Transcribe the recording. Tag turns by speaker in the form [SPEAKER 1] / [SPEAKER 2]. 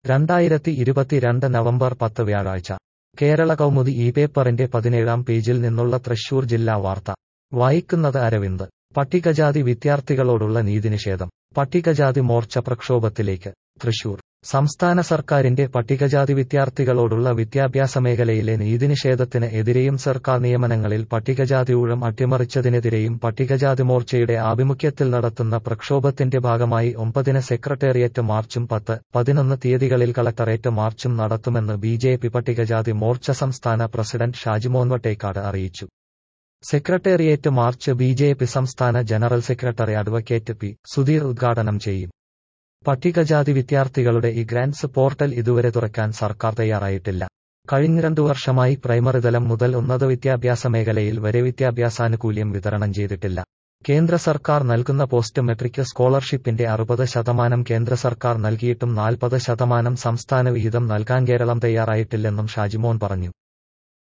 [SPEAKER 1] രണ്ടായിരത്തി ഇരുപത്തിരണ്ട് നവംബർ പത്ത് വ്യാഴാഴ്ച കേരള കൗമുദി ഈ പേപ്പറിന്റെ പതിനേഴാം പേജിൽ നിന്നുള്ള തൃശൂർ ജില്ലാ വാർത്ത വായിക്കുന്നത് അരവിന്ദ് പട്ടികജാതി വിദ്യാർത്ഥികളോടുള്ള നീതിനിഷേധം പട്ടികജാതി മോർച്ച പ്രക്ഷോഭത്തിലേക്ക് തൃശൂർ സംസ്ഥാന സർക്കാരിന്റെ പട്ടികജാതി വിദ്യാർത്ഥികളോടുള്ള വിദ്യാഭ്യാസ മേഖലയിലെ നീതിനിഷേധത്തിന് എതിരെയും സർക്കാർ നിയമനങ്ങളിൽ പട്ടികജാതി ഊഴം അട്ടിമറിച്ചതിനെതിരെയും പട്ടികജാതി മോർച്ചയുടെ ആഭിമുഖ്യത്തിൽ നടത്തുന്ന പ്രക്ഷോഭത്തിന്റെ ഭാഗമായി ഒമ്പതിന് സെക്രട്ടേറിയറ്റ് മാർച്ചും പത്ത് പതിനൊന്ന് തീയതികളിൽ കളക്ടറേറ്റ് മാർച്ചും നടത്തുമെന്ന് ബി ജെ പി പട്ടികജാതി മോർച്ച സംസ്ഥാന പ്രസിഡന്റ് ഷാജിമോൻ വട്ടേക്കാട് അറിയിച്ചു secretariat march B J P സംസ്ഥാന general secretary advocate P Sudheer ഉദ്ഘാടനം ചെയ്യും പട്ടികജാതി വിദ്യാർത്ഥികളുടെ ഈ ഗ്രാൻസ് പോർട്ടൽ ഇതുവരെ തുറക്കാൻ സർക്കാർ തയ്യാറായിട്ടില്ല കഴിഞ്ഞ രണ്ടു വർഷമായി പ്രൈമറി തലം മുതൽ ഉന്നത വിദ്യാഭ്യാസ മേഖലയിൽ വരെ വിദ്യാഭ്യാസാനുകൂല്യം വിതരണം ചെയ്തിട്ടില്ല കേന്ദ്ര സർക്കാർ നൽകുന്ന പോസ്റ്റ് മെട്രിക് സ്കോളർഷിപ്പിന്റെ അറുപത് ശതമാനം കേന്ദ്ര സർക്കാർ നൽകിയിട്ടും നാൽപ്പത് ശതമാനം സംസ്ഥാന വിഹിതം നൽകാൻ കേരളം തയ്യാറായിട്ടില്ലെന്നും ഷാജിമോൻ പറഞ്ഞു